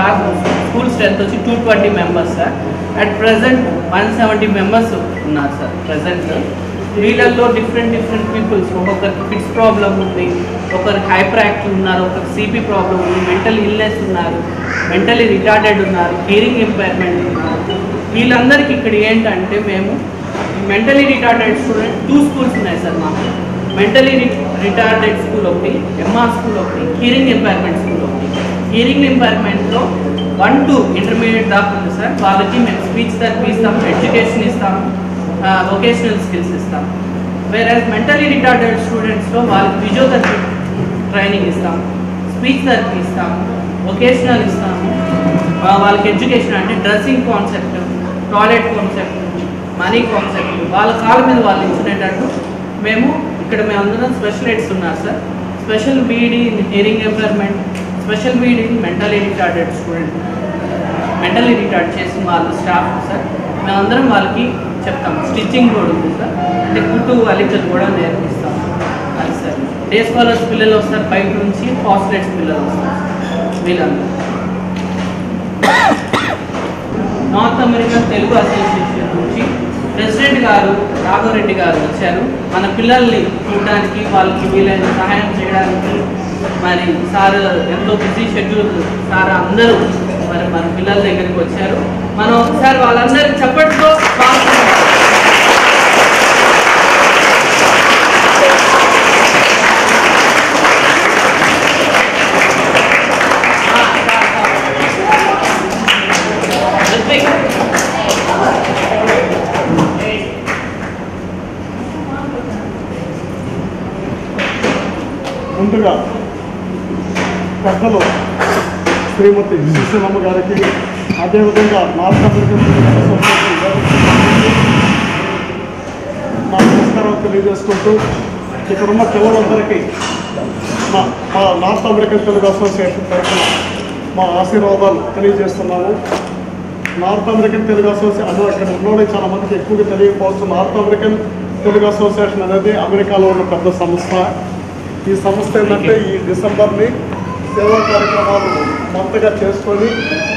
Class school strength వచ్చి two twenty members sir at present one seventy members ఉన్నారు sir present వీళ్ళల్లో different different peoples ఒక్కొక్కరికి fits problem ఉంది ఒకరికి hyper active ఉన్నారు ఒకరికి సిపి ప్రాబ్లం ఉంది మెంటల్ ఇల్నెస్ ఉన్నారు మెంటలీ రిటార్డెడ్ ఉన్నారు హియరింగ్ ఇంపైర్మెంట్ ఉన్నారు వీళ్ళందరికీ ఇక్కడ ఏంటంటే మేము mentally retarded student two schools ఉన్నాయి సార్ మాకు మెంటలీ రిటార్డెడ్ స్కూల్ ఒకటి ఎంఆర్ స్కూల్ ఒకటి హియరింగ్ ఇంపైర్మెంట్ స్కూల్ ఒకటి హియరింగ్ ఇంపైర్మెంట్లో వన్ టు ఇంటర్మీడియట్ దాకా ఉంది సార్ వాళ్ళకి మేము స్పీచ్ థెరపీ ఇస్తాము ఎడ్యుకేషన్ ఇస్తాము వొకేషనల్ స్కిల్స్ ఇస్తాము వేరే మెంటలీ రిటార్డెడ్ స్టూడెంట్స్లో వాళ్ళకి ఫిజియోథెరపీ ట్రైనింగ్ ఇస్తాము స్పీచ్ థెరపీ ఇస్తాము వొకేషనల్ ఇస్తాము ఆ, వాళ్ళకి ఎడ్యుకేషన్ అంటే dressing concept toilet concept money concept వాళ్ళ కాళ్ళ మీద వాళ్ళు ఇచ్చినట్టు మేము ఇక్కడ మేము అందరం స్పెషల్ ఎయిడ్స్ ఉన్నారు sir special BEd in hearing impairment special BEd in mentally retarded student mentally retard చేసిన వాళ్ళు స్టాఫ్ సార్ మేమందరం వాళ్ళకి చెప్తాం స్టిచ్చింగ్ కూడా ఉంది సార్ అంటే కుట్టు అలికలు కూడా నేర్పిస్తాం అది సార్ డే స్కాలర్స్ పిల్లలు వస్తారు బయట నుంచి హాస్టలేట్స్ పిల్లలు వస్తారు వీళ్ళందరూ నార్త్ అమెరికన్ తెలుగు అసోసియేషన్ నుంచి ప్రెసిడెంట్ గారు రాఘవరెడ్డి గారు వచ్చారు మన పిల్లల్ని చూడడానికి వాళ్ళకి వీలైన సహాయం చేయడానికి మరి సార్ ఎంతో బిజీ షెడ్యూల్ సార్ అందరూ మరి మన పిల్లల దగ్గరికి వచ్చారు మనం ఒకసారి వాళ్ళందరూ చప్పట్లో స్వాగతం ఆ, సార్, సార్. రిత్విక్. ముందుగా పెద్దలు శ్రీమతి సుశీలమ్మ గారికి అదేవిధంగా నార్త్ అమెరికన్ అసోసియేషన్ గారికి నా నమస్కారం తెలియజేసుకుంటూ ఇక్కడ ఉన్న పిల్లలందరికీ మా మా నార్త్ అమెరికన్ తెలుగు అసోసియేషన్ తరఫున మా ఆశీర్వాదాలు తెలియజేస్తున్నాము నార్త్ అమెరికన్ తెలుగు అసోసియేషన్ అది అక్కడ ఉన్నోడే చాలా మందికి ఎక్కువగా తెలియకపోవచ్చు నార్త్ అమెరికన్ తెలుగు అసోసియేషన్ అనేది అమెరికాలో ఉన్న పెద్ద సంస్థ ఈ సంస్థ ఏంటంటే ఈ డిసెంబర్ని సేవా కార్యక్రమాలు మంతగా చేసుకొని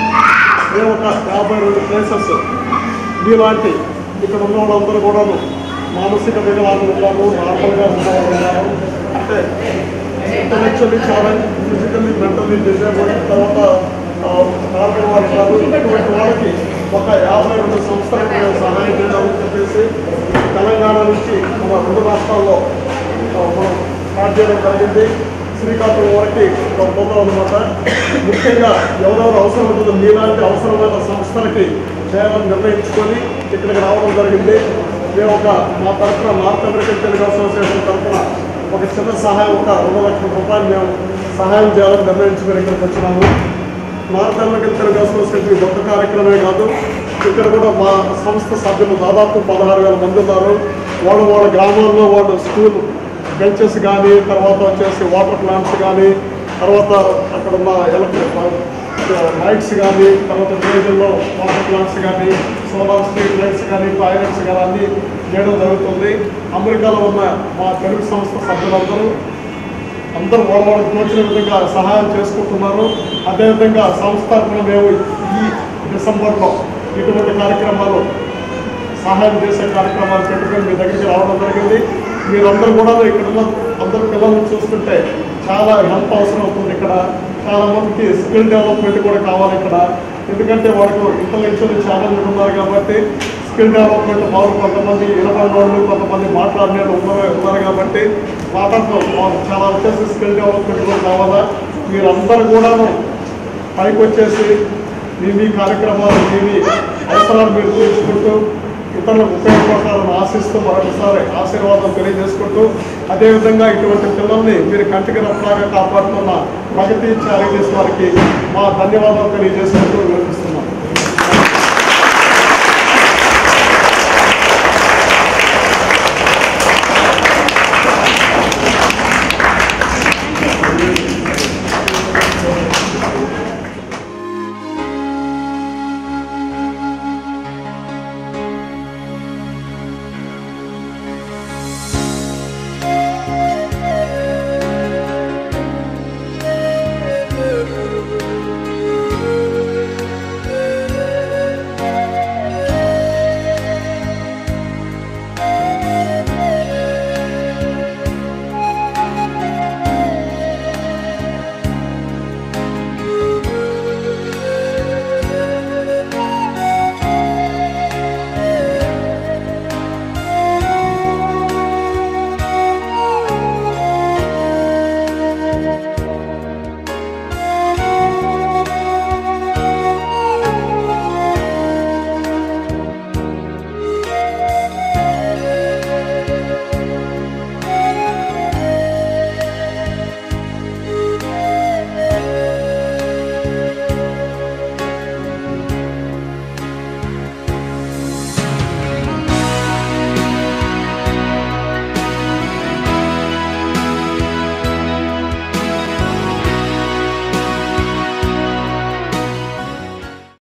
మేము ఒక యాభై రెండు ప్లేసెస్ మీలాంటి ఇక్కడ ఉన్న వాళ్ళందరూ కూడాను మానసిక వికలాంగులు ఉన్నారు నార్మల్గా ఉన్న వాళ్ళు ఉన్నారు అంటే ఇంటలెక్చువల్లీ చాలా ఫిజికల్లీ మెంటల్లీ డిజేబుల్ తర్వాత నార్మల్ వాళ్ళు కాదు ఇటువంటి వాళ్ళకి ఒక యాభై రెండు సంస్థలకు మేము సహాయం చేయాలని చెప్పేసి తెలంగాణ నుంచి మన రెండు రాష్ట్రాల్లో ఆ, మనం స్టార్ట్ చేయడం జరిగింది శ్రీకాకుళం వరకు పోతాం అనమాట ముఖ్యంగా ఎవరెవరు అవసరం ఉంటుందో మీలాంటి అవసరమైన సంస్థలకి చేయాలని నిర్ణయించుకొని ఇక్కడికి రావడం జరిగింది మేము ఒక మా తరఫున నార్త్ అమెరికన్ తెలుగు అసోసియేషన్ తరఫున ఒక చిన్న సహాయం ఒక రెండు లక్షల రూపాయలు మేము సహాయం చేయాలని నిర్ణయించుకొని ఇక్కడికి వచ్చినాము నార్త్ అమెరికన్ తెలుగు అసోసియేషన్ ఇది ఒక కార్యక్రమమే కాదు ఇక్కడ కూడా మా సంస్థ సభ్యులు దాదాపు పదహారు వేల మంది ఉన్నారు వాళ్ళు వాళ్ళ గ్రామాల్లో వాళ్ళు స్కూల్ బెంచెస్ కానీ తర్వాత వచ్చేసి వాటర్ ప్లాంట్స్ కానీ తర్వాత అక్కడ ఉన్న ఎలక్ట్రిక్ లైట్స్ కానీ తర్వాత విలేజ్లో వాటర్ ప్లాంట్స్ కానీ సోలార్ స్ట్రీట్ లైట్స్ కానీ టాయిలెట్స్ కానీ అన్నీ చేయడం జరుగుతుంది అమెరికాలో ఉన్న మా తెలుగు సంస్థ సభ్యులందరూ అందరూ వాళ్ళ వాళ్ళకి తోచిన విధంగా సహాయం చేసుకుంటున్నారు అదేవిధంగా సంస్థాపన మేము ఈ డిసెంబర్లో ఇటువంటి కార్యక్రమాలు సహాయం చేసే కార్యక్రమాలు పెట్టుకొని మీ దగ్గరికి రావడం జరిగింది మీరందరూ కూడా ఇక్కడ ఉన్న అందరు పిల్లల్ని చూస్తుంటే చాలా హెల్ప్ అవసరం అవుతుంది ఇక్కడ చాలా మందికి స్కిల్ డెవలప్మెంట్ కూడా కావాలి ఇక్కడ ఎందుకంటే వాళ్ళకు ఇంటలెక్చువల్ ఛాలెంజ్ ఉన్నారు కాబట్టి స్కిల్ డెవలప్మెంట్ వాళ్ళు కొంతమంది ఇరవై వాళ్ళు కొంతమంది మాట్లాడిన వాళ్ళు ఉన్నారు ఉన్నారు కాబట్టి మాట్లాడుతూ వాళ్ళకి చాలా వచ్చేసి స్కిల్ డెవలప్మెంట్ కూడా కావాలా మీరందరూ కూడాను పైకి వచ్చేసి మీ మీ కార్యక్రమాలు మీ మీ అవసరాలు మీరు తీర్చుకుంటూ ఇతరులకు ఉపయోగపడతారని ఆశిస్తూ మరొకసారి ఆశీర్వాదం తెలియజేసుకుంటూ అదేవిధంగా ఇటువంటి పిల్లల్ని మీరు కంటికి రప్పలాగా కాపాడుతున్న ప్రగతి ఛాలెంజెస్ వారికి మా ధన్యవాదాలు తెలియజేసుకుంటూ వినిపిస్తున్నాం